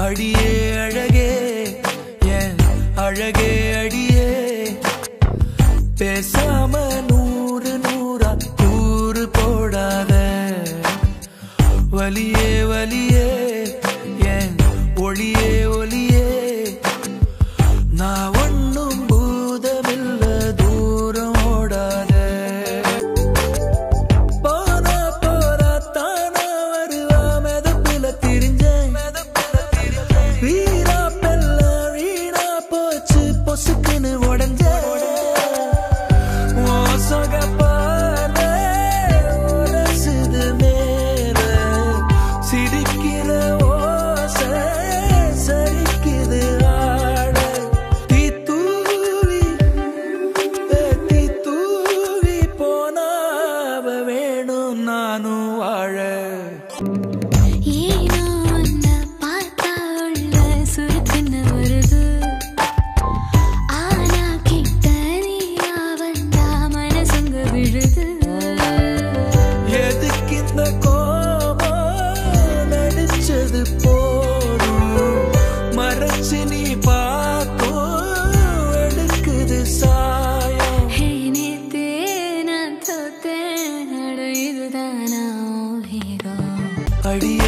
அடியே அழகே என் அழகே அடியே பேசாம நூறு நூறா கூறு போடாத வலியே வலியே என் ஒளியே ஒளியே நான் ஒண்ணும் பூதமில்ல தூரம் ஓடாத போனா போறா தானா வருவா மெதப்புல திரிஞ்சேன் வீரா பெல்ல வீணா போச்சு பொசுக்குன்னு உடஞ்ச மோசகப்பாலே உரசுது மேல சிரிக்கிற ஓசை சரிக்குது ஆட தீ தூவி தீ தூவி போனாவ வேணும் நானும் வாழ ஏனோ உன்னை பார்த்தா உள்ள சுருக்குன்னு வருது. ஆனா கிட்ட நீயா வந்தா மனசுங்க விழுது. எதுக்கு இந்த கோபம் நடிச்சது போதும் மறைச்சு நீ பார்க்கும் எடுக்குது சாயம் ஹே, நேத்தே நான் தோத்தேன். அட, இதுதானா உன் hero? அடியே